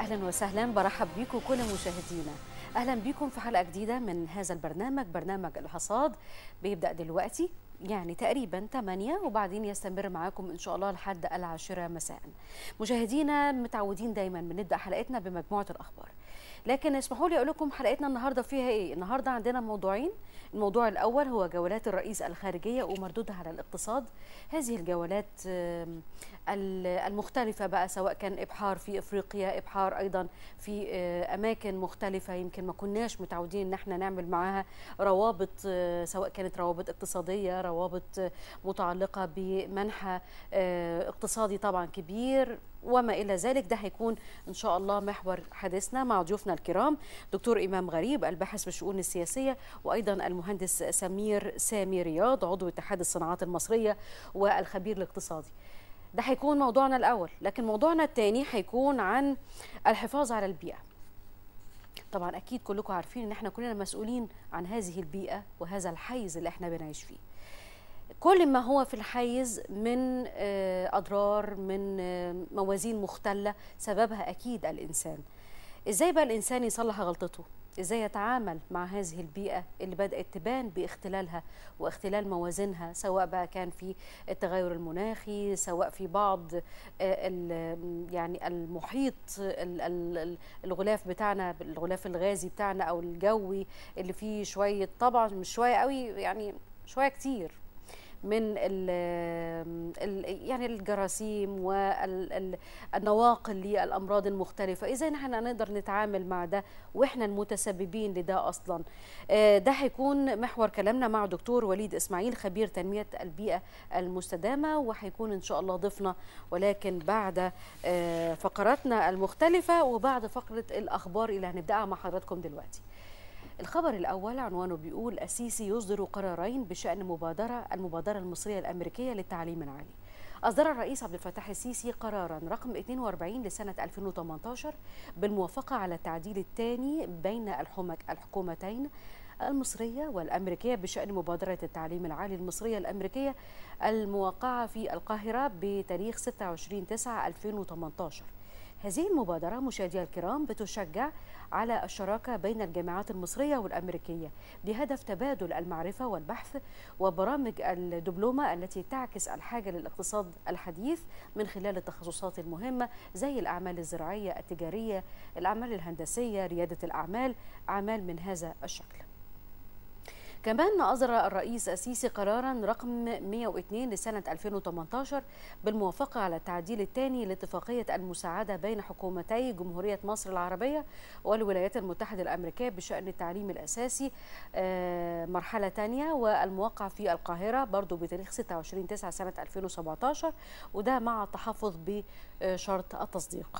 اهلا وسهلا برحب بيكم كل مشاهدينا اهلا بيكم في حلقه جديده من هذا البرنامج برنامج الحصاد بيبدا دلوقتي يعني تقريبا 8 وبعدين يستمر معاكم ان شاء الله لحد العاشرة مساء مشاهدينا متعودين دايما بنبدا حلقتنا بمجموعه الاخبار لكن اسمحوا لي اقول لكم حلقتنا النهارده فيها ايه النهارده عندنا موضوعين الموضوع الاول هو جولات الرئيس الخارجيه ومردودها على الاقتصاد هذه الجولات آم، ال- المختلفة بقى سواء كان إبحار في إفريقيا إبحار أيضا في آه، أماكن مختلفة يمكن ما كناش متعودين إن احنا نعمل معاها روابط آه، سواء كانت روابط اقتصادية روابط آه، متعلقة بمنحى آه، اقتصادي طبعا كبير وما إلى ذلك ده هيكون إن شاء الله محور حديثنا مع ضيوفنا الكرام دكتور إمام غريب الباحث في الشؤون السياسية وأيضا المهندس سمير سامي رياض عضو اتحاد الصناعات المصرية والخبير الاقتصادي ده هيكون موضوعنا الأول لكن موضوعنا الثاني هيكون عن الحفاظ على البيئة طبعا أكيد كلكم عارفين إن احنا كلنا مسؤولين عن هذه البيئة وهذا الحيز اللي احنا بنعيش فيه كل ما هو في الحيز من آه، أضرار من آه، موازين مختلة سببها أكيد الإنسان إزاي بقى الإنسان يصلح غلطته ازاي يتعامل مع هذه البيئة اللي بدأت تبان باختلالها واختلال موازينها سواء بقى كان في التغير المناخي سواء في بعض آه، ال- يعني المحيط ال- ال- ال- الغلاف بتاعنا الغلاف الغازي بتاعنا او الجوي اللي فيه شوية طبعا مش شوية قوي يعني شوية كتير من ال ال يعني الجراثيم والنواقل للامراض المختلفه ازاي نحن نقدر نتعامل مع ده واحنا المتسببين لده اصلا آه، ده هيكون محور كلامنا مع دكتور وليد اسماعيل خبير تنميه البيئه المستدامه وهيكون ان شاء الله ضيفنا ولكن بعد آه، فقراتنا المختلفه وبعد فقره الاخبار اللي هنبداها مع حضراتكم دلوقتي الخبر الأول عنوانه بيقول السيسي يصدر قرارين بشأن مبادرة المبادرة المصرية الأمريكية للتعليم العالي أصدر الرئيس عبد الفتاح السيسي قرارا رقم 42 لسنة 2018 بالموافقة على التعديل الثاني بين الحمك الحكومتين المصرية والأمريكية بشأن مبادرة التعليم العالي المصرية الأمريكية الموقعة في القاهرة بتاريخ 26 9 2018 هذه المبادرة مشاهدينا الكرام بتشجع على الشراكة بين الجامعات المصرية والأمريكية بهدف تبادل المعرفة والبحث وبرامج الدبلومة التي تعكس الحاجة للاقتصاد الحديث من خلال التخصصات المهمة زي الأعمال الزراعية التجارية الأعمال الهندسية ريادة الأعمال أعمال من هذا الشكل كمان أصدر الرئيس السيسي قرارا رقم 102 لسنة 2018 بالموافقة على التعديل الثاني لاتفاقية المساعدة بين حكومتي جمهورية مصر العربية والولايات المتحدة الأمريكية بشأن التعليم الأساسي آه، مرحلة ثانية والموقع في القاهرة برضو بتاريخ 26 9 سنة 2017 وده مع التحفظ بشرط التصديق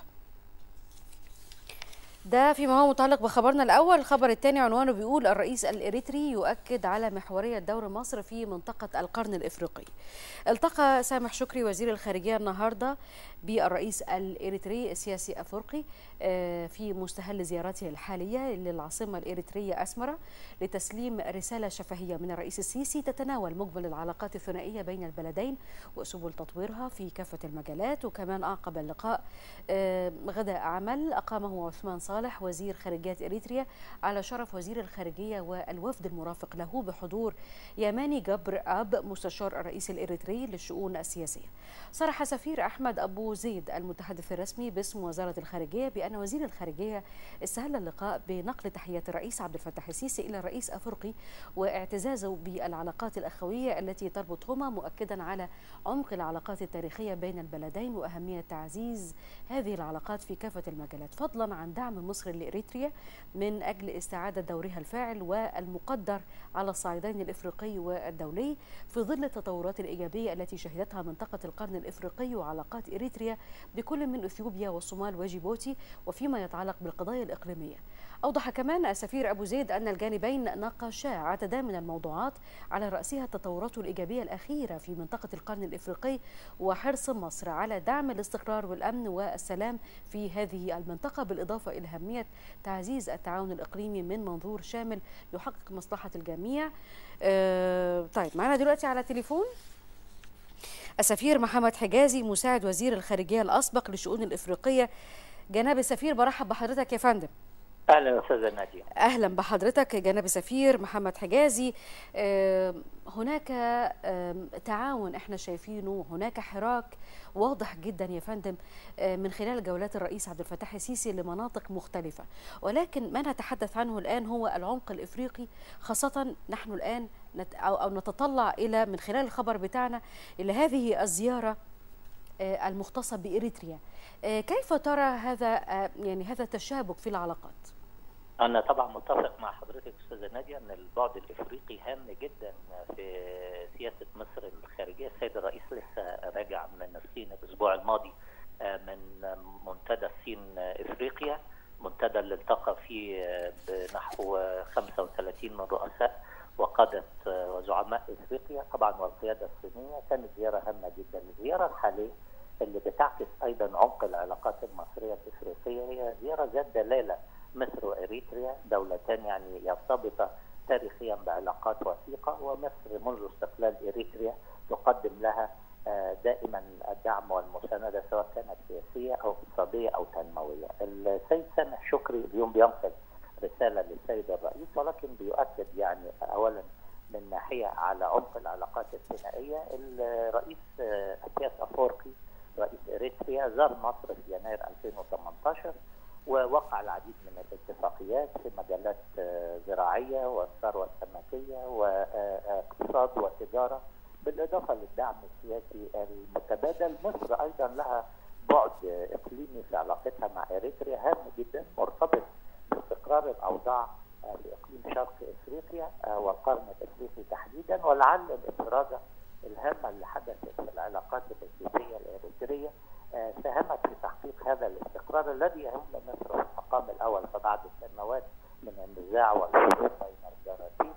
ده فيما هو متعلق بخبرنا الاول الخبر الثاني عنوانه بيقول الرئيس الاريتري يؤكد على محوريه دور مصر في منطقه القرن الافريقي التقى سامح شكري وزير الخارجيه النهارده بالرئيس الاريتري السياسي افرقي آه، في مستهل زيارته الحاليه للعاصمه الاريتريه اسمره لتسليم رساله شفهيه من الرئيس السيسي تتناول مجمل العلاقات الثنائيه بين البلدين وسبل تطويرها في كافه المجالات وكمان اعقب اللقاء آه، غداء عمل اقامه عثمان صالح وزير خارجيه اريتريا على شرف وزير الخارجيه والوفد المرافق له بحضور يماني جبر اب مستشار الرئيس الاريتري للشؤون السياسيه. صرح سفير احمد ابو زيد المتحدث الرسمي باسم وزاره الخارجيه بان وزير الخارجيه استهل اللقاء بنقل تحيات الرئيس عبد الفتاح السيسي الى الرئيس افريقي واعتزازه بالعلاقات الاخويه التي تربطهما مؤكدا على عمق العلاقات التاريخيه بين البلدين واهميه تعزيز هذه العلاقات في كافه المجالات فضلا عن دعم مصر لاريتريا من اجل استعاده دورها الفاعل والمقدر على الصعيدين الافريقي والدولي في ظل التطورات الايجابيه التي شهدتها منطقه القرن الافريقي وعلاقات اريتريا بكل من اثيوبيا والصومال وجيبوتي وفيما يتعلق بالقضايا الاقليميه. اوضح كمان السفير ابو زيد ان الجانبين ناقشا عددا من الموضوعات على راسها التطورات الايجابيه الاخيره في منطقه القرن الافريقي وحرص مصر على دعم الاستقرار والامن والسلام في هذه المنطقه بالاضافه الى اهميه تعزيز التعاون الاقليمي من منظور شامل يحقق مصلحه الجميع. آه طيب معنا دلوقتي على تليفون السفير محمد حجازي مساعد وزير الخارجيه الاسبق للشؤون الافريقيه جناب السفير برحب بحضرتك يا فندم اهلا استاذه ناديه اهلا بحضرتك جناب السفير محمد حجازي هناك تعاون احنا شايفينه هناك حراك واضح جدا يا فندم من خلال جولات الرئيس عبد الفتاح السيسي لمناطق مختلفه ولكن ما نتحدث عنه الان هو العمق الافريقي خاصه نحن الان نت او نتطلع الى من خلال الخبر بتاعنا الى هذه الزياره المختصه باريتريا كيف ترى هذا يعني هذا التشابك في العلاقات؟ أنا طبعا متفق مع حضرتك أستاذة نادية أن البعد الإفريقي هام جدا في سياسة مصر الخارجية، السيد الرئيس لسه راجع من الصين الأسبوع الماضي من منتدى الصين إفريقيا، منتدى اللي التقى فيه بنحو 35 من رؤساء وقادة وزعماء إفريقيا، طبعا والقيادة الصينية كانت زيارة هامة جدا، الزيارة الحالية اللي بتعكس أيضا عمق العلاقات المصرية الإفريقية هي زيارة ذات دلالة مصر واريتريا دولتان يعني يرتبطا تاريخيا بعلاقات وثيقه ومصر منذ استقلال اريتريا تقدم لها دائما الدعم والمسانده سواء كانت سياسيه او اقتصاديه او تنمويه. السيد سامح شكري اليوم بينقل رساله للسيد الرئيس ولكن بيؤكد يعني اولا من ناحيه على عمق العلاقات الثنائيه الرئيس اسياس افورقي رئيس اريتريا زار مصر في يناير 2018 ووقع العديد من الاتفاقيات في مجالات زراعيه والثروه السمكيه واقتصاد وتجاره بالاضافه للدعم السياسي المتبادل مصر ايضا لها بعد اقليمي في علاقتها مع اريتريا هام جدا مرتبط باستقرار الاوضاع في اقليم شرق افريقيا والقرن الافريقي تحديدا ولعل الانفراجه الهامه اللي حدثت في العلاقات الاثيوبيه الاريتريه ساهمت في تحقيق هذا الاستقرار الذي يهم مصر في المقام الاول فبعد سنوات من النزاع والحروب بين الجارتين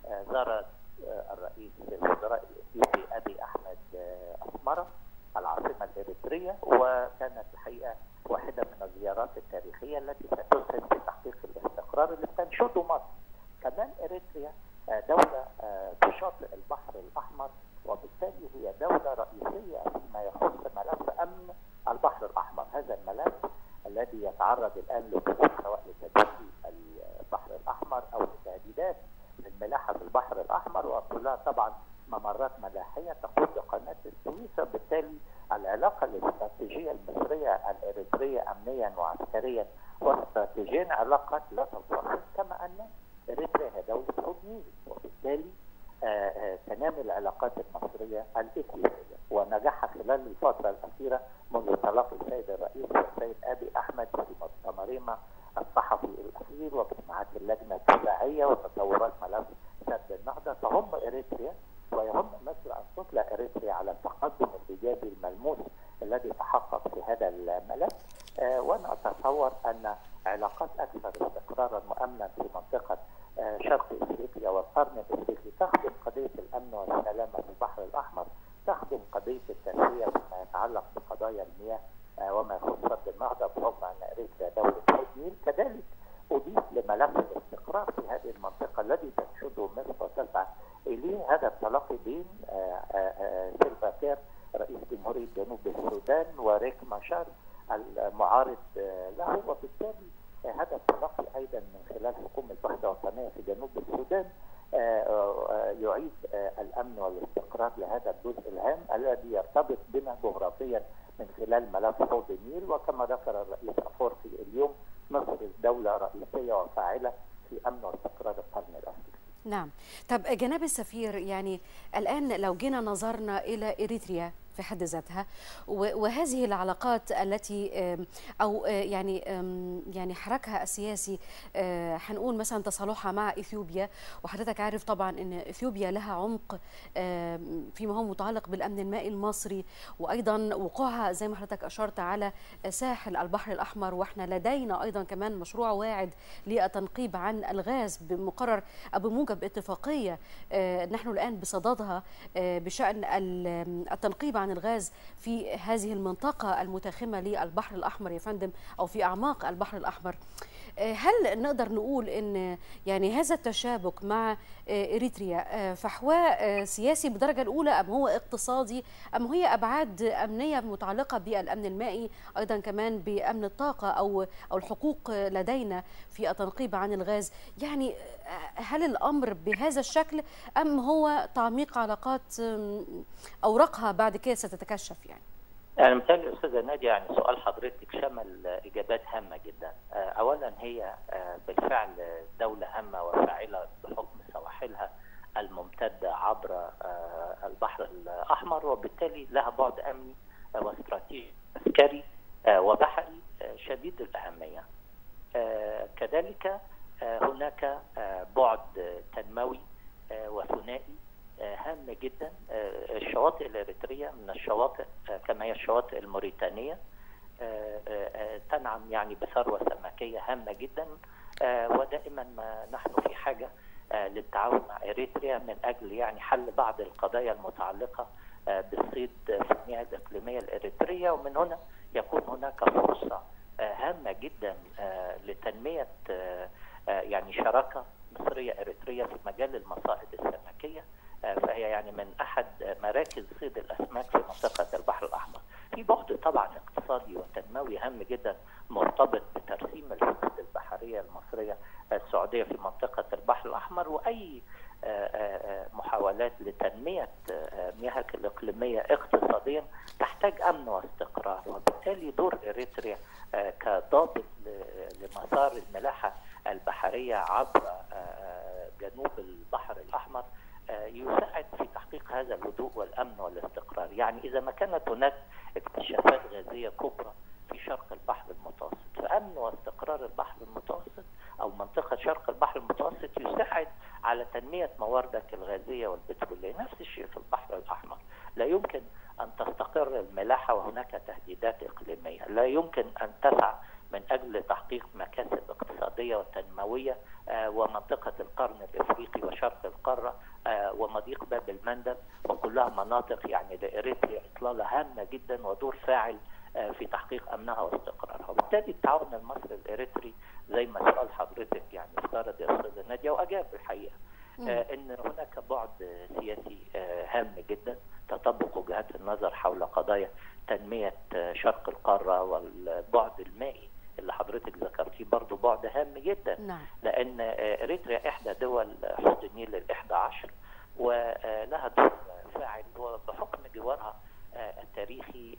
زار الرئيس الوزراء الاثيوبي ابي احمد اسمره العاصمه الاريتريه وكانت الحقيقه واحده من الزيارات التاريخيه التي ستسهم في تحقيق الاستقرار اللي تنشده مصر. كمان اريتريا دوله في شاطئ البحر الاحمر وبالتالي هي دوله رئيسيه فيما يخص ملف امن البحر الاحمر، هذا الملف الذي يتعرض الان لضغوط سواء لتدخل البحر الاحمر او لتهديدات الملاحه في البحر الاحمر وكلها طبعا ممرات ملاحيه تقود لقناه السويس وبالتالي العلاقه الاستراتيجيه المصريه الاريتريه امنيا وعسكريا واستراتيجيا علاقات لا تنفصل كما ان اريتريا هي دوله حوض نيل وبالتالي تنامي العلاقات المصريه الاثيوبيه ونجح خلال الفتره الاخيره منذ تلاقي السيد الرئيس والسيد ابي احمد في مؤتمرهما الصحفي الاخير واجتماعات اللجنه التباعيه وتطورات ملف سد النهضه فهم اريتريا ويهم مصر ان تطلع اريتريا على التقدم الايجابي الملموس الذي تحقق في هذا الملف آه وانا اتصور ان علاقات اكثر استقرارا وامنا في منطقه آه شرق افريقيا والقرن الافريقي تخدم قضيه الامن والسلامه في البحر الاحمر تخدم قضيه التنميه فيما يتعلق بقضايا المياه آه وما يخص سد النهضه بحكم ان اريتريا دوله حوض نيل كذلك اضيف لملف الاستقرار في هذه المنطقه الذي تنشده مصر وتسعى اليه هذا التلاقي بين سيلفا كير رئيس جمهوريه جنوب السودان وريك ماشار المعارض له وبالتالي هذا التلاقي ايضا من خلال حكومه وحده وطنيه في جنوب السودان يعيد الامن والاستقرار لهذا الجزء الهام الذي يرتبط بنا جغرافيا من خلال ملف حوض النيل وكما ذكر الرئيس افورقي اليوم مصر دوله رئيسيه وفاعله في امن واستقرار القرن الافريقي. نعم طب جناب السفير يعني الآن لو جينا نظرنا إلى إريتريا في حد ذاتها وهذه العلاقات التي او يعني يعني حركها السياسي هنقول مثلا تصالحها مع اثيوبيا وحضرتك عارف طبعا ان اثيوبيا لها عمق فيما هو متعلق بالامن المائي المصري وايضا وقوعها زي ما حضرتك اشرت على ساحل البحر الاحمر واحنا لدينا ايضا كمان مشروع واعد للتنقيب عن الغاز بمقرر او بموجب اتفاقيه نحن الان بصددها بشان التنقيب عن عن الغاز في هذه المنطقة المتاخمة للبحر الأحمر يا فندم أو في أعماق البحر الأحمر هل نقدر نقول ان يعني هذا التشابك مع اريتريا فحواء سياسي بالدرجه الاولى ام هو اقتصادي ام هي ابعاد امنيه متعلقه بالامن المائي ايضا كمان بامن الطاقه او او الحقوق لدينا في التنقيب عن الغاز يعني هل الامر بهذا الشكل ام هو تعميق علاقات اوراقها بعد كده ستتكشف يعني يعني مثال استاذه ناديه يعني سؤال حضرتك شمل اجابات هامه جدا. اولا هي بالفعل دوله هامه وفاعله بحكم سواحلها الممتده عبر البحر الاحمر وبالتالي لها بعد امني واستراتيجي عسكري وبحري شديد الاهميه. كذلك هناك بعد تنموي وثنائي هام جدا الشواطئ الاريتريه من الشواطئ كما هي الشواطئ الموريتانيه تنعم يعني بثروه سمكيه هامه جدا ودائما ما نحن في حاجه للتعاون مع اريتريا من اجل يعني حل بعض القضايا المتعلقه بالصيد في المياه الاقليميه الاريتريه ومن هنا يكون هناك فرصه هامه جدا لتنميه يعني شراكه مصريه اريتريه في مجال المصائد السمكيه فهي يعني من احد مراكز صيد الاسماك في منطقه البحر الاحمر. في بعد طبعا اقتصادي وتنموي هام جدا مرتبط بترسيم الحدود البحريه المصريه السعوديه في منطقه البحر الاحمر واي محاولات لتنميه مياهك الاقليميه اقتصاديا تحتاج امن واستقرار وبالتالي دور اريتريا كضابط لمسار الملاحه البحريه عبر جنوب البحر الاحمر يساعد في تحقيق هذا الهدوء والامن والاستقرار، يعني اذا ما كانت هناك اكتشافات غازيه كبرى في شرق البحر المتوسط، فامن واستقرار البحر المتوسط او منطقه شرق البحر المتوسط يساعد على تنميه مواردك الغازيه والبتروليه، نفس الشيء في البحر الاحمر، لا يمكن ان تستقر الملاحه وهناك تهديدات اقليميه، لا يمكن ان تسعى من اجل تحقيق مكاسب اقتصاديه وتنمويه ومنطقه القرن الافريقي وشرق القاره ومضيق باب المندب وكلها مناطق يعني لاريتريا اطلاله هامه جدا ودور فاعل في تحقيق امنها واستقرارها، وبالتالي التعاون المصري الاريتري زي ما سؤال حضرتك يعني افترض يا استاذه ناديه واجاب الحقيقه ان هناك بعد سياسي هام جدا تطبق وجهات النظر حول قضايا تنميه شرق القاره والبعد المائي اللي حضرتك ذكرتيه برضه بعد هام جدا نعم. لان اريتريا احدى دول حوض النيل الاحدى عشر ولها دور فاعل وبحكم جوارها التاريخي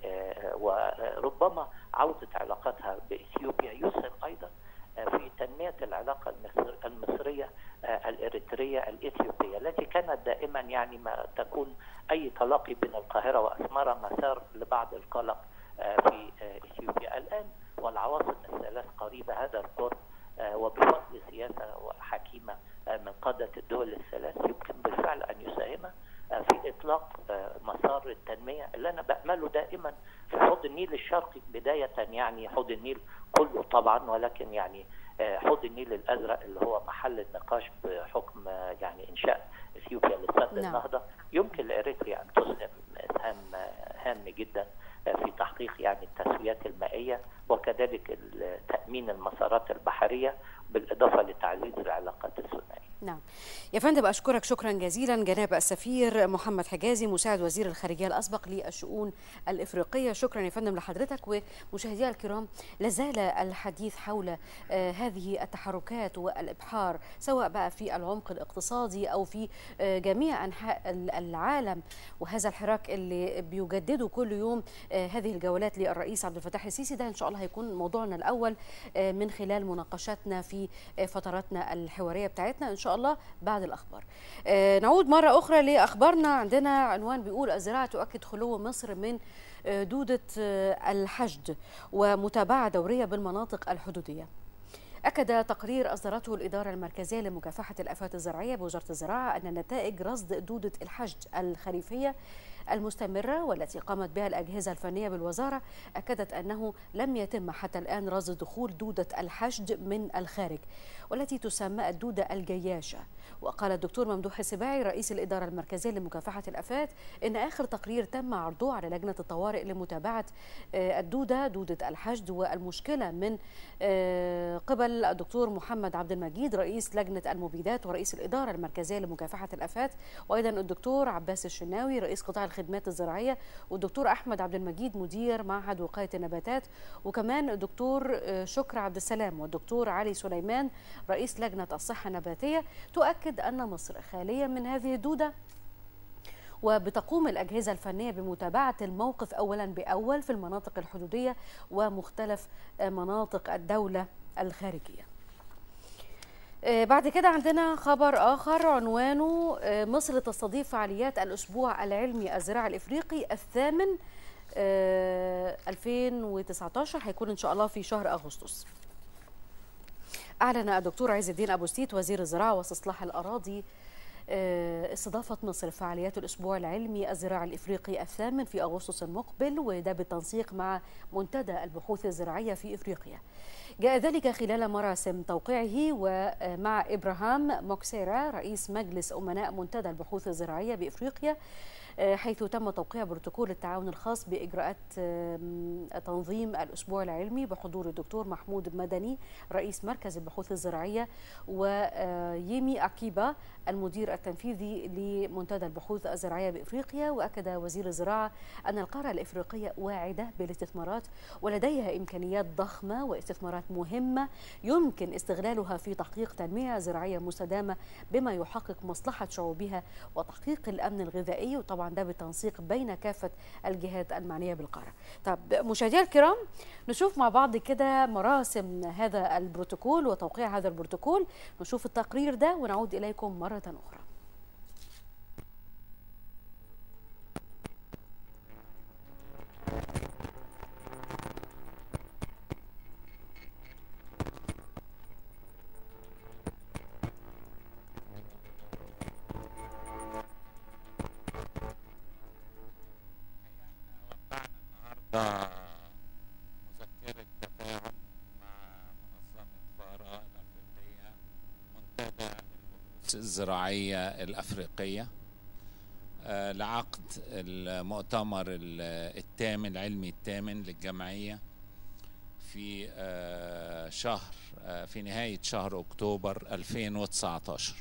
وربما عودة علاقاتها بإثيوبيا يسهم أيضا في تنمية العلاقة المصرية الإريترية الإثيوبية التي كانت دائما يعني ما تكون أي تلاقي بين القاهرة وأسمرة مسار لبعض القلق في إثيوبيا الآن والعواصم الثلاث قريبة هذا القرب وبفضل سياسة حكيمة من قادة الدول الثلاث يمكن بالفعل أن يساهم في إطلاق مسار التنمية اللي أنا بأمله دائما في حوض النيل الشرقي بداية يعني حوض النيل كله طبعا ولكن يعني حوض النيل الأزرق اللي هو محل النقاش بحكم يعني إنشاء إثيوبيا لسد نعم. النهضة يمكن لإريتريا أن تسهم إسهام هام جدا في تحقيق يعني التسويات المائية وكذلك تأمين المسارات البحرية بالإضافة لتعزيز العلاقات الثنائية نعم يا فندم أشكرك شكرا جزيلا جناب السفير محمد حجازي مساعد وزير الخارجية الأسبق للشؤون الإفريقية شكرا يا فندم لحضرتك ومشاهدينا الكرام لازال الحديث حول آه هذه التحركات والإبحار سواء بقى في العمق الاقتصادي أو في آه جميع أنحاء العالم وهذا الحراك اللي بيجدده كل يوم آه هذه الجولات للرئيس عبد الفتاح السيسي ده إن شاء الله هيكون موضوعنا الأول من خلال مناقشاتنا في فتراتنا الحوارية بتاعتنا إن شاء الله بعد الأخبار نعود مرة أخرى لأخبارنا عندنا عنوان بيقول الزراعة تؤكد خلو مصر من دودة الحشد ومتابعة دورية بالمناطق الحدودية أكد تقرير أصدرته الإدارة المركزية لمكافحة الآفات الزراعية بوزارة الزراعة أن نتائج رصد دودة الحشد الخريفية المستمرة والتي قامت بها الأجهزة الفنية بالوزارة أكدت أنه لم يتم حتى الآن رصد دخول دودة الحشد من الخارج والتي تسمى الدودة الجياشة وقال الدكتور ممدوح السباعي رئيس الإدارة المركزية لمكافحة الآفات إن آخر تقرير تم عرضه على لجنة الطوارئ لمتابعة الدودة دودة الحشد والمشكلة من قبل الدكتور محمد عبد المجيد رئيس لجنة المبيدات ورئيس الإدارة المركزية لمكافحة الآفات وأيضا الدكتور عباس الشناوي رئيس قطاع الخدمات الزراعية والدكتور أحمد عبد المجيد مدير معهد وقاية النباتات وكمان الدكتور شكر عبد السلام والدكتور علي سليمان رئيس لجنة الصحة النباتية تؤكد أن مصر خالية من هذه الدودة وبتقوم الأجهزة الفنية بمتابعة الموقف أولا بأول في المناطق الحدودية ومختلف مناطق الدولة الخارجية بعد كده عندنا خبر آخر عنوانه مصر تستضيف فعاليات الأسبوع العلمي الزراعي الإفريقي الثامن 2019 هيكون إن شاء الله في شهر أغسطس أعلن الدكتور عز الدين أبو ستيت وزير الزراعة واستصلاح الأراضي استضافة مصر فعاليات الأسبوع العلمي الزراعي الإفريقي الثامن في أغسطس المقبل وده بالتنسيق مع منتدى البحوث الزراعية في إفريقيا جاء ذلك خلال مراسم توقيعه ومع إبراهام موكسيرا رئيس مجلس أمناء منتدى البحوث الزراعية بإفريقيا حيث تم توقيع بروتوكول التعاون الخاص بإجراءات تنظيم الأسبوع العلمي بحضور الدكتور محمود مدني رئيس مركز البحوث الزراعية ويمي أكيبا المدير التنفيذي لمنتدى البحوث الزراعية بإفريقيا وأكد وزير الزراعة أن القارة الإفريقية واعدة بالاستثمارات ولديها إمكانيات ضخمة واستثمارات مهمة يمكن استغلالها في تحقيق تنمية زراعية مستدامة بما يحقق مصلحة شعوبها وتحقيق الأمن الغذائي وطبعا ده بالتنسيق بين كافة الجهات المعنية بالقارة طب مشاهدينا الكرام نشوف مع بعض كده مراسم هذا البروتوكول وتوقيع هذا البروتوكول نشوف التقرير ده ونعود إليكم مرة أخرى مذكرة تفاهم مع منظمة فارا الأفريقية منتدى البحوث الزراعية الأفريقية آه، لعقد المؤتمر ال- الثامن العلمي الثامن للجمعية في آه، شهر آه، في نهاية شهر أكتوبر 2019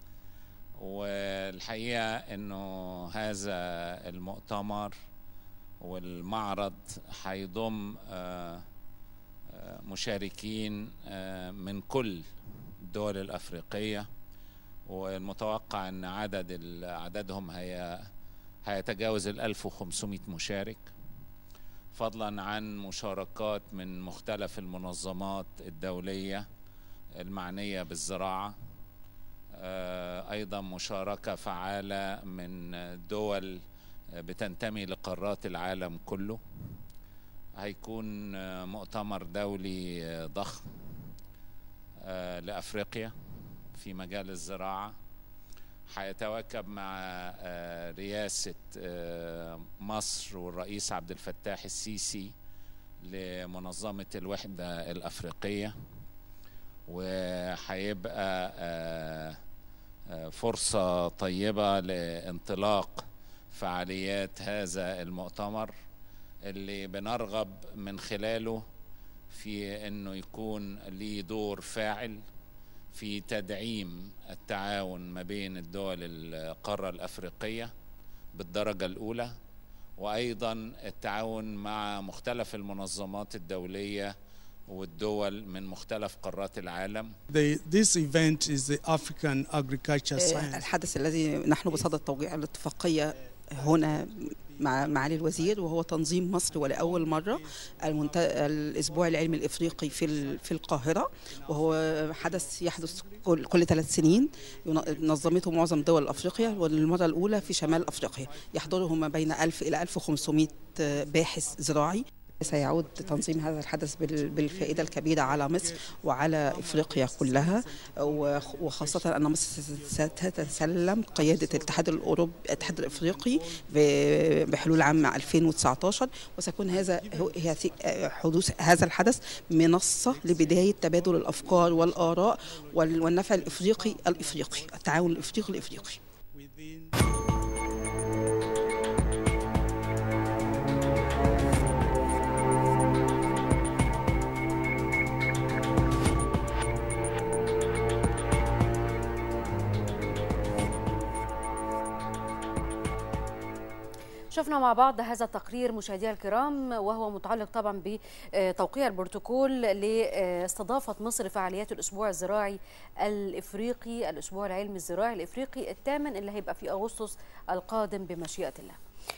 والحقيقة أنه هذا المؤتمر والمعرض هيضم آه، آه، مشاركين آه، من كل الدول الأفريقية والمتوقع أن عدد ال- عددهم هي هيتجاوز ال 1500 مشارك فضلا عن مشاركات من مختلف المنظمات الدولية المعنية بالزراعة آه، أيضا مشاركة فعالة من دول بتنتمي لقارات العالم كله هيكون آه، مؤتمر دولي آه، ضخم آه، لأفريقيا في مجال الزراعة هيتواكب مع آه، رئاسة آه، مصر والرئيس عبد الفتاح السيسي لمنظمة الوحدة الأفريقية وهيبقى آه، آه، فرصة طيبة لانطلاق فعاليات هذا المؤتمر اللي بنرغب من خلاله في انه يكون ليه دور فاعل في تدعيم التعاون ما بين الدول القارة الأفريقية بالدرجة الأولى وأيضا التعاون مع مختلف المنظمات الدولية والدول من مختلف قارات العالم The, this event is the African Agriculture آه، Science. الحدث الذي نحن بصدد توقيع الاتفاقية هنا مع معالي الوزير وهو تنظيم مصر ولأول مرة المنت... الأسبوع العلمي الإفريقي في ال... في القاهرة وهو حدث يحدث كل, كل ثلاث سنين ين- نظمته معظم دول أفريقيا وللمرة الأولى في شمال أفريقيا يحضره ما بين 1000 إلى 1500 باحث زراعي سيعود تنظيم هذا الحدث بال- بالفائدة الكبيرة على مصر وعلى إفريقيا كلها وخ- وخاصة أن مصر ستتسلم قيادة الاتحاد الأوروبي الاتحاد الإفريقي ب- بحلول عام 2019 وسيكون هذا هو- هي ث- حدوث هذا الحدث منصة لبداية تبادل الأفكار والآراء وال- والنفع الإفريقي الإفريقي التعاون الإفريقي الإفريقي within شفنا مع بعض هذا التقرير مشاهدينا الكرام وهو متعلق طبعا بتوقيع البروتوكول لاستضافة مصر فعاليات الأسبوع الزراعي الإفريقي الأسبوع العلمي الزراعي الإفريقي الثامن اللي هيبقى في أغسطس القادم بمشيئة الله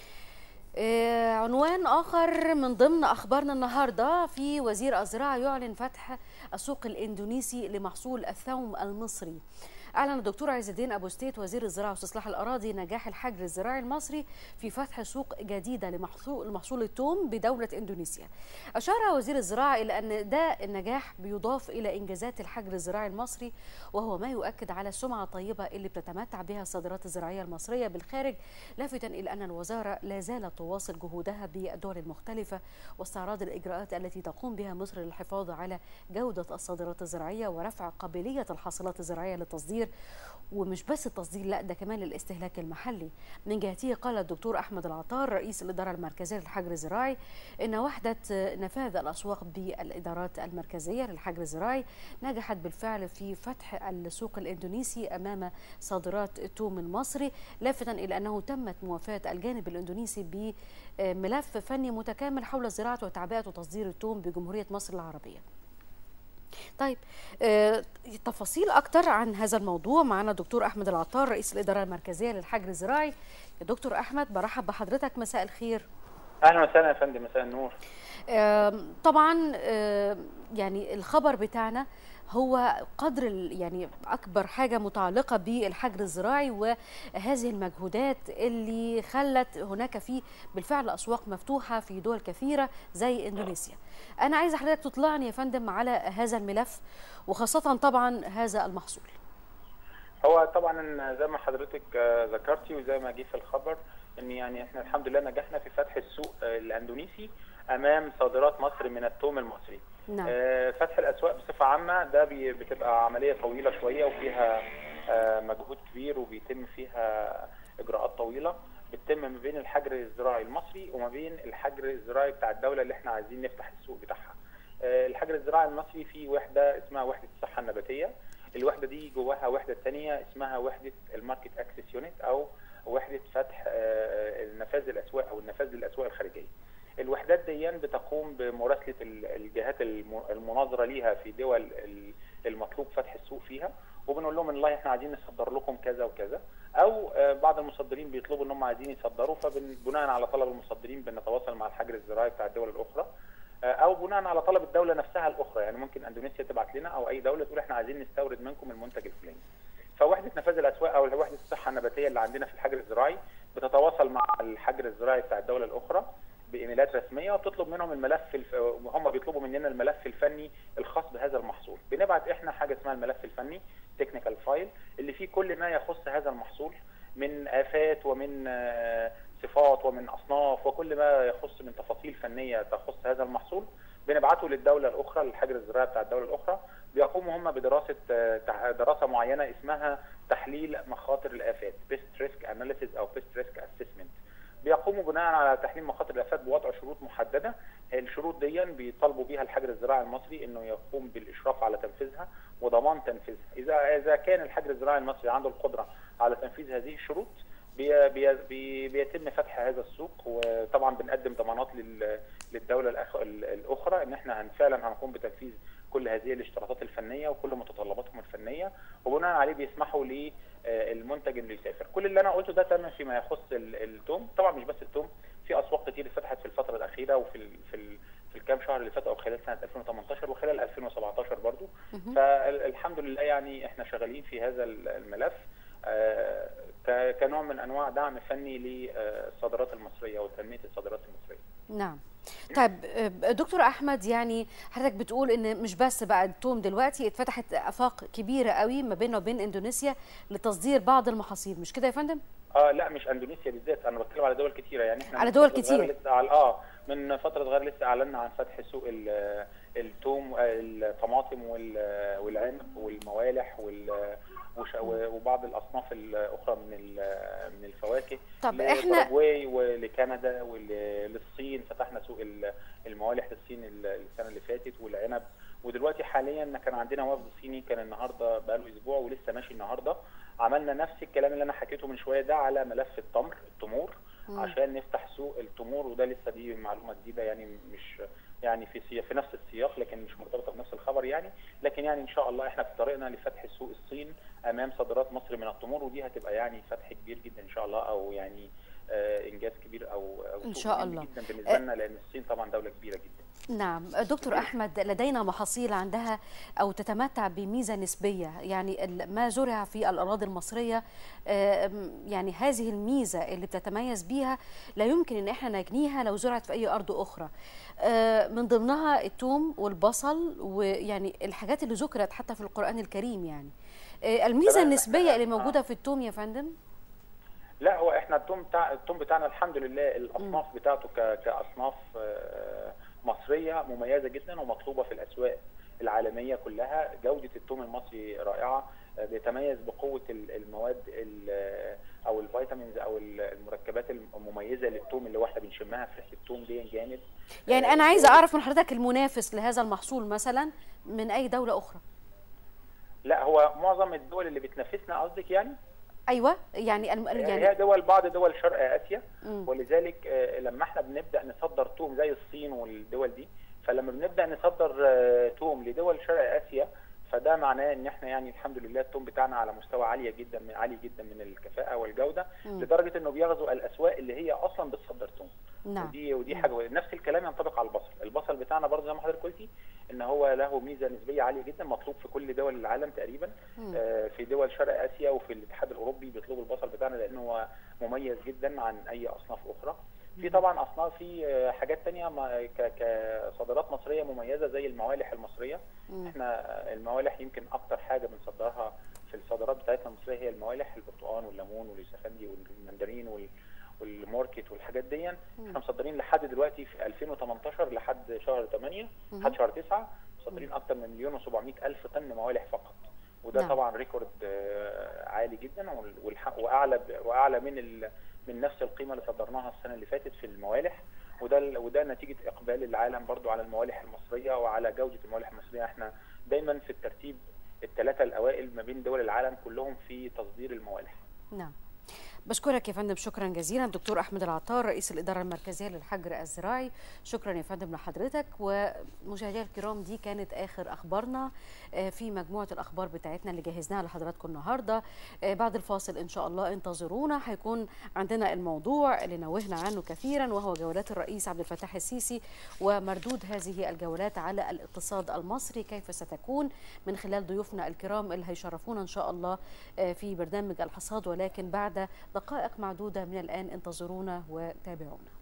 آه، عنوان آخر من ضمن أخبارنا النهاردة في وزير الزراعة يعلن فتح السوق الإندونيسي لمحصول الثوم المصري أعلن الدكتور عز الدين أبو ستيت وزير الزراعة واستصلاح الأراضي نجاح الحجر الزراعي المصري في فتح سوق جديدة لمحصول محصول الثوم بدولة إندونيسيا أشار وزير الزراعة إلى أن ده النجاح بيضاف إلى إنجازات الحجر الزراعي المصري وهو ما يؤكد على السمعة الطيبة اللي بتتمتع بها الصادرات الزراعية المصرية بالخارج لافتا إلى أن الوزارة لا زالت تواصل جهودها بالدول المختلفة واستعراض الإجراءات التي تقوم بها مصر للحفاظ على جودة الصادرات الزراعية ورفع قابلية الحاصلات الزراعية للتصدير ومش بس التصدير لا ده كمان للاستهلاك المحلي من جهته قال الدكتور أحمد العطار رئيس الإدارة المركزية للحجر الزراعي إن وحدة نفاذ الأسواق بالإدارات المركزية للحجر الزراعي نجحت بالفعل في فتح السوق الإندونيسي أمام صادرات التوم المصري لافتا إلى أنه تمت موافاة الجانب الإندونيسي بملف فني متكامل حول زراعة وتعبئة وتصدير التوم بجمهورية مصر العربية طيب آه، تفاصيل اكتر عن هذا الموضوع معنا الدكتور احمد العطار رئيس الاداره المركزيه للحجر الزراعي يا دكتور احمد برحب بحضرتك مساء الخير اهلا وسهلا يا فندم مساء النور آم، طبعا آم، يعني الخبر بتاعنا هو قدر ال- يعني اكبر حاجه متعلقه بالحجر الزراعي وهذه المجهودات اللي خلت هناك في بالفعل اسواق مفتوحه في دول كثيره زي اندونيسيا. انا عايزه حضرتك تطلعني يا فندم على هذا الملف وخاصه طبعا هذا المحصول. هو طبعا زي ما حضرتك آه، ذكرتي وزي ما جه في الخبر ان يعني احنا الحمد لله نجحنا في فتح السوق آه، الاندونيسي امام صادرات مصر من الثوم المصري نعم. آه، فتح الاسواق بصفه عامه ده بي- بتبقى عمليه طويله شويه وفيها آه، مجهود كبير وبيتم فيها اجراءات طويله بتتم ما بين الحجر الزراعي المصري وما بين الحجر الزراعي بتاع الدوله اللي احنا عايزين نفتح السوق بتاعها آه، الحجر الزراعي المصري فيه وحده اسمها وحده الصحه النباتيه الوحده دي جواها وحده ثانيه اسمها وحده الماركت اكسس يونت او وحده فتح آه، نفاذ الاسواق او النفاذ للاسواق الخارجيه الوحدات دي بتقوم بمراسله ال- الجهات الم- المناظره ليها في دول ال- المطلوب فتح السوق فيها وبنقول لهم والله احنا عايزين نصدر لكم كذا وكذا او آه، بعض المصدرين بيطلبوا ان هم عايزين يصدروا فبناء على طلب المصدرين بنتواصل مع الحجر الزراعي بتاع الدول الاخرى آه، او بناء على طلب الدوله نفسها الاخرى يعني ممكن اندونيسيا تبعت لنا او اي دوله تقول احنا عايزين نستورد منكم المنتج الفلاني فوحده نفاذ الاسواق او وحده الصحه النباتيه اللي عندنا في الحجر الزراعي بتتواصل مع الحجر الزراعي بتاع الدوله الاخرى بايميلات رسميه وبتطلب منهم الملف الف... هم بيطلبوا مننا الملف الفني الخاص بهذا المحصول بنبعت احنا حاجه اسمها الملف الفني تكنيكال فايل اللي فيه كل ما يخص هذا المحصول من افات ومن آه، صفات ومن اصناف وكل ما يخص من تفاصيل فنيه تخص هذا المحصول بنبعته للدوله الاخرى للحجر الزراعي بتاع الدوله الاخرى بيقوموا هم بدراسه آه، تع- دراسه معينه اسمها تحليل مخاطر الافات بيست ريسك اناليسيز او بيست ريسك اسسمنت بيقوموا بناء على تحليل مخاطر الافات بوضع شروط محدده الشروط دي بيطالبوا بيها الحجر الزراعي المصري انه يقوم بالاشراف على تنفيذها وضمان تنفيذها اذا اذا كان الحجر الزراعي المصري عنده القدره على تنفيذ هذه الشروط بي بي بي بيتم فتح هذا السوق وطبعا بنقدم ضمانات لل- للدوله الأخ- الاخرى ان احنا هن- فعلا هنقوم بتنفيذ كل هذه الاشتراطات الفنيه وكل متطلباتهم الفنيه وبناء عليه بيسمحوا للمنتج انه يسافر كل اللي انا قلته ده تم فيما يخص ال- التوم طبعا مش بس التوم في اسواق كتير فتحت في الفتره الاخيره وفي ال في ال في الكام شهر اللي فاتوا او خلال سنه 2018 وخلال 2017 برضو فالحمد لله يعني احنا شغالين في هذا الملف آه، ك- كنوع من انواع دعم فني للصادرات المصريه وتنميه الصادرات المصريه نعم طيب آه، دكتور احمد يعني حضرتك بتقول ان مش بس بقى التوم دلوقتي اتفتحت افاق كبيره قوي ما بيننا وبين اندونيسيا لتصدير بعض المحاصيل مش كده يا فندم اه لا مش اندونيسيا بالذات انا بتكلم على دول كتيره يعني احنا على من دول فترة صغيرة كتير. لسه على اه من فتره صغيره لسه اعلنا عن فتح سوق ال- التوم آه، الطماطم وال- والعنب والموالح وال وش- وبعض الاصناف الاخرى من ال- من الفواكه طب احنا لباراجواي ولكندا وللصين فتحنا سوق ال- الموالح للصين ال- السنه اللي فاتت والعنب ودلوقتي حاليا كان عندنا وفد صيني كان النهارده بقاله اسبوع ولسه ماشي النهارده عملنا نفس الكلام اللي انا حكيته من شويه ده على ملف التمر التمور مم. عشان نفتح سوق التمور وده لسه دي معلومه جديده يعني مش يعني في سياق في نفس السياق لكن مش مرتبطه بنفس الخبر يعني لكن يعني ان شاء الله احنا في طريقنا لفتح سوق الصين امام صادرات مصر من التمور ودي هتبقى يعني فتح كبير جدا ان شاء الله او يعني آه انجاز كبير او او إن سوق شاء مهم الله. جدا بالنسبه لنا لان الصين طبعا دوله كبيره جدا نعم دكتور احمد لدينا محاصيل عندها او تتمتع بميزه نسبيه يعني ال- ما زرع في الاراضي المصريه آم، يعني هذه الميزه اللي بتتميز بيها لا يمكن ان احنا نجنيها لو زرعت في اي ارض اخرى آه، من ضمنها الثوم والبصل ويعني الحاجات اللي ذكرت حتى في القران الكريم يعني آه، الميزه تمام. النسبيه اللي آه. موجوده في الثوم يا فندم لا هو احنا التوم بتاع التوم بتاعنا الحمد لله الاصناف بتاعته ك... كاصناف آه، مصريه مميزه جدا ومطلوبه في الاسواق العالميه كلها جوده التوم المصري رائعه آه، بيتميز بقوه ال- المواد ال- او الفيتامينز او ال- المركبات المميزه للتوم اللي واحنا بنشمها في ريحه التوم دي جامد يعني آه، انا عايزه اعرف من حضرتك المنافس لهذا المحصول مثلا من اي دوله اخرى لا هو معظم الدول اللي بتنافسنا قصدك يعني ايوه يعني الم- هي يعني دول بعض دول شرق اسيا مم. ولذلك آه، لما احنا بنبدا نصدر توم زي الصين والدول دي فلما بنبدا نصدر آه، توم لدول شرق اسيا فده معناه ان احنا يعني الحمد لله التوم بتاعنا على مستوى عاليه جدا من عالي جدا من الكفاءه والجوده مم. لدرجه انه بيغزو الاسواق اللي هي اصلا بتصدر توم نعم ودي ودي حاجه نفس الكلام ينطبق على البصل البصل بتاعنا برضه زي ما حضرتك قلتي ان هو له ميزه نسبيه عاليه جدا مطلوب في كل دول العالم تقريبا مم. آه، في دول شرق اسيا وفي الاتحاد الاوروبي بيطلبوا البصل بتاعنا لانه هو مميز جدا عن اي اصناف اخرى في طبعا اصناف في آه، حاجات تانية ما- ك- كصادرات مصريه مميزه زي الموالح المصريه مم. احنا آه، الموالح يمكن اكتر حاجه بنصدرها في الصادرات بتاعتنا المصريه هي الموالح البرتقال والليمون واليوسفندي والمندرين وال والماركت والحاجات دي احنا مصدرين لحد دلوقتي في 2018 لحد شهر 8 مهم. لحد شهر 9 مصدرين اكتر من مليون و700 الف طن موالح فقط وده نعم. طبعا ريكورد آه، عالي جدا وال- والح- واعلى ب- واعلى من ال- من نفس القيمه اللي صدرناها السنه اللي فاتت في الموالح وده ال- وده نتيجه اقبال العالم برضو على الموالح المصريه وعلى جوده الموالح المصريه احنا دايما في الترتيب الثلاثه الاوائل ما بين دول العالم كلهم في تصدير الموالح نعم بشكرك يا فندم شكرا جزيلا دكتور احمد العطار رئيس الاداره المركزيه للحجر الزراعي شكرا يا فندم لحضرتك ومشاهدينا الكرام دي كانت اخر اخبارنا آه، في مجموعه الاخبار بتاعتنا اللي جهزناها لحضراتكم النهارده آه، بعد الفاصل ان شاء الله انتظرونا هيكون عندنا الموضوع اللي نوهنا عنه كثيرا وهو جولات الرئيس عبد الفتاح السيسي ومردود هذه الجولات على الاقتصاد المصري كيف ستكون من خلال ضيوفنا الكرام اللي هيشرفونا ان شاء الله آه، في برنامج الحصاد ولكن بعد دقائق معدودة من الآن انتظرونا وتابعونا